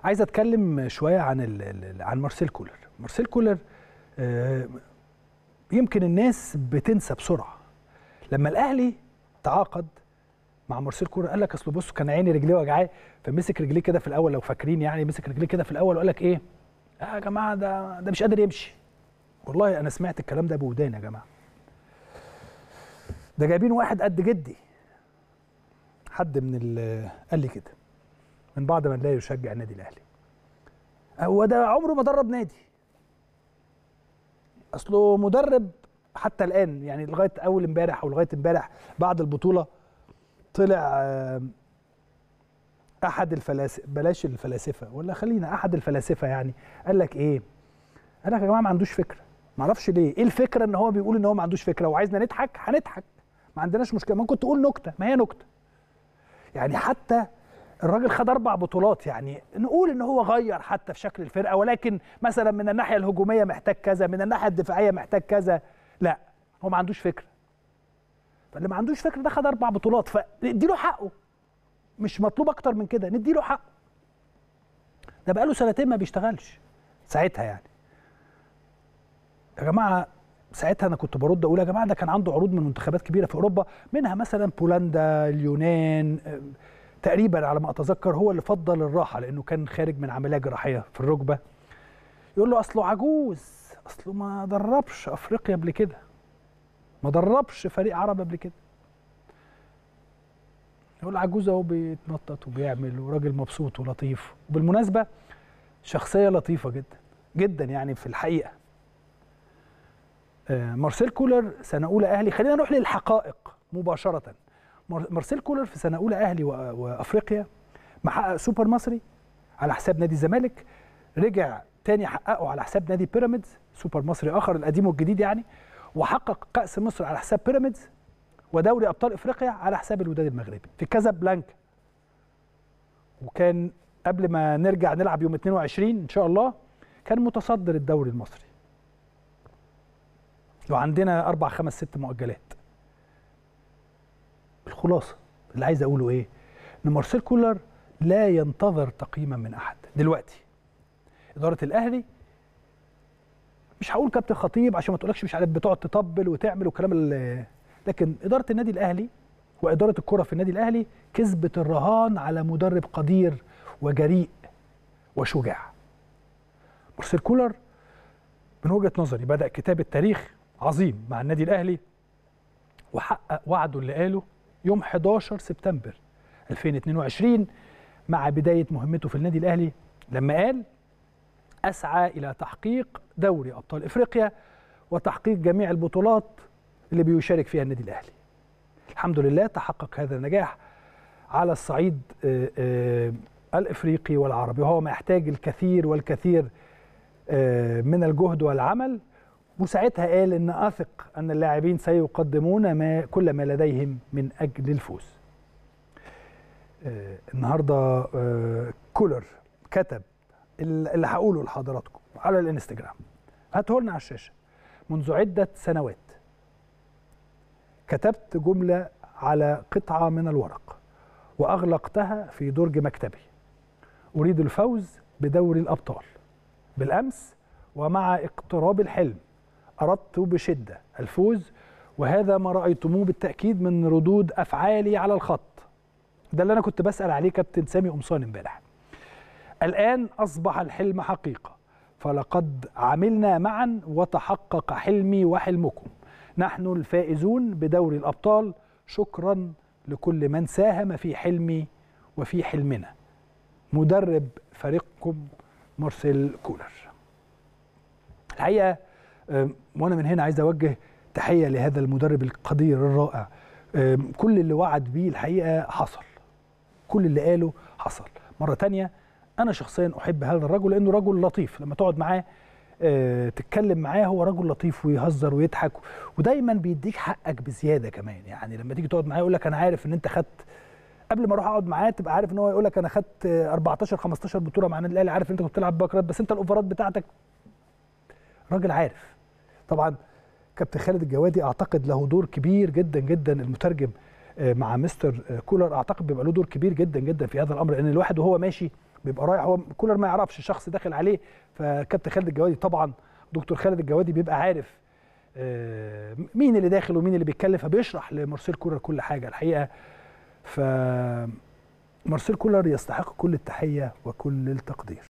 عايز اتكلم شويه عن ال ال عن مارسيل كولر مارسيل كولر آه، يمكن الناس بتنسى بسرعه لما الاهلي تعاقد مع مارسيل كولر قال لك اصل بص كان عيني رجليه وجعاه فمسك رجليه كده في الاول لو فاكرين يعني مسك رجليه كده في الاول وقال لك ايه آه يا جماعه ده ده مش قادر يمشي والله انا سمعت الكلام ده بودان يا جماعه ده جايبين واحد قد جدي حد من ال- قال لي كده من بعد ما لا يشجع النادي الاهلي هو ده عمره ما درب نادي اصله مدرب حتى الان يعني لغايه اول امبارح او لغايه امبارح بعد البطوله طلع آه، احد الفلاسفه بلاش الفلاسفه ولا خلينا احد الفلاسفه يعني قال لك ايه قال لك يا جماعه ما عندوش فكره ما اعرفش ليه ايه الفكره ان هو بيقول ان هو ما عندوش فكره وعايزنا نضحك هنضحك ما عندناش مشكله ممكن تقول نكته ما هي نكته يعني حتى الراجل خد اربع بطولات يعني نقول ان هو غير حتى في شكل الفرقه ولكن مثلا من الناحيه الهجوميه محتاج كذا من الناحيه الدفاعيه محتاج كذا لا هو ما عندوش فكره فاللي ما عندوش فكره ده خد اربع بطولات فنديله حقه مش مطلوب اكتر من كده نديله حقه ده بقاله سنتين ما بيشتغلش ساعتها يعني يا جماعه ساعتها انا كنت برد اقول يا جماعه ده كان عنده عروض من منتخبات كبيره في اوروبا منها مثلا بولندا اليونان آه، تقريبا على ما اتذكر هو اللي فضل الراحه لانه كان خارج من عمليه جراحيه في الركبه يقول له اصله عجوز اصله ما دربش افريقيا قبل كده ما دربش فريق عرب قبل كده يقول عجوز اهو بيتنطط وبيعمل وراجل مبسوط ولطيف وبالمناسبه شخصيه لطيفه جدا جدا يعني في الحقيقه آه، مارسيل كولر سنه اولى اهلي خلينا نروح للحقائق مباشره مار- مارسيل كولر في سنه اولى اهلي و- وافريقيا محقق سوبر مصري على حساب نادي الزمالك رجع تاني حققه على حساب نادي بيراميدز سوبر مصري اخر القديم والجديد يعني وحقق كاس مصر على حساب بيراميدز ودوري ابطال افريقيا على حساب الوداد المغربي في كازابلانكا وكان قبل ما نرجع نلعب يوم 22 ان شاء الله كان متصدر الدوري المصري وعندنا اربع خمس ست مؤجلات الخلاصه اللي عايز اقوله ايه ان مارسيل كولر لا ينتظر تقييما من احد دلوقتي اداره الاهلي مش هقول كابتن خطيب عشان ما تقولكش مش عارف بتقعد تطبل وتعمل والكلام ال- لكن اداره النادي الاهلي واداره الكره في النادي الاهلي كسبت الرهان على مدرب قدير وجريء وشجاع مارسيل كولر من وجهه نظري بدا كتابه تاريخ عظيم مع النادي الاهلي وحقق وعده اللي قاله يوم 11 سبتمبر 2022 مع بدايه مهمته في النادي الاهلي لما قال اسعى الى تحقيق دوري ابطال افريقيا وتحقيق جميع البطولات اللي بيشارك فيها النادي الاهلي. الحمد لله تحقق هذا النجاح على الصعيد آه، آه، الافريقي والعربي وهو ما يحتاج الكثير والكثير آه، من الجهد والعمل وساعتها قال ان اثق ان اللاعبين سيقدمون ما كل ما لديهم من اجل الفوز. آه، النهارده آه، كولر كتب اللي هقوله لحضراتكم على الانستجرام هاته لنا على الشاشه منذ عده سنوات كتبت جمله على قطعه من الورق واغلقتها في درج مكتبي اريد الفوز بدوري الابطال بالامس ومع اقتراب الحلم اردت بشده الفوز وهذا ما رايتموه بالتاكيد من ردود افعالي على الخط ده اللي انا كنت بسال عليه كابتن سامي قمصان امبارح الآن أصبح الحلم حقيقة فلقد عملنا معا وتحقق حلمي وحلمكم نحن الفائزون بدوري الأبطال شكرا لكل من ساهم في حلمي وفي حلمنا مدرب فريقكم مارسيل كولر الحقيقة أم، وأنا من هنا عايز أوجه تحية لهذا المدرب القدير الرائع أم، كل اللي وعد بيه الحقيقة حصل كل اللي قاله حصل مرة تانية انا شخصيا احب هذا الرجل لانه رجل لطيف لما تقعد معاه آه، تتكلم معاه هو رجل لطيف ويهزر ويضحك ودايما بيديك حقك بزياده كمان يعني لما تيجي تقعد معاه يقول لك انا عارف ان انت خدت قبل ما اروح اقعد معاه تبقى عارف ان هو يقول لك انا خدت آه، 14 15 بطوله مع النادي الاهلي عارف ان انت كنت بتلعب باكرات بس انت الاوفرات بتاعتك راجل عارف طبعا كابتن خالد الجوادي اعتقد له دور كبير جدا جدا المترجم آه، مع مستر آه، كولر اعتقد بيبقى له دور كبير جدا جدا في هذا الامر لان الواحد وهو ماشي بيبقى رايح هو كولر ما يعرفش شخص داخل عليه فكابتن خالد الجوادي طبعا دكتور خالد الجوادي بيبقى عارف آه، مين اللي داخل ومين اللي بيتكلم فبيشرح لمارسيل كولر كل حاجه الحقيقه ف مارسيل كولر يستحق كل التحيه وكل التقدير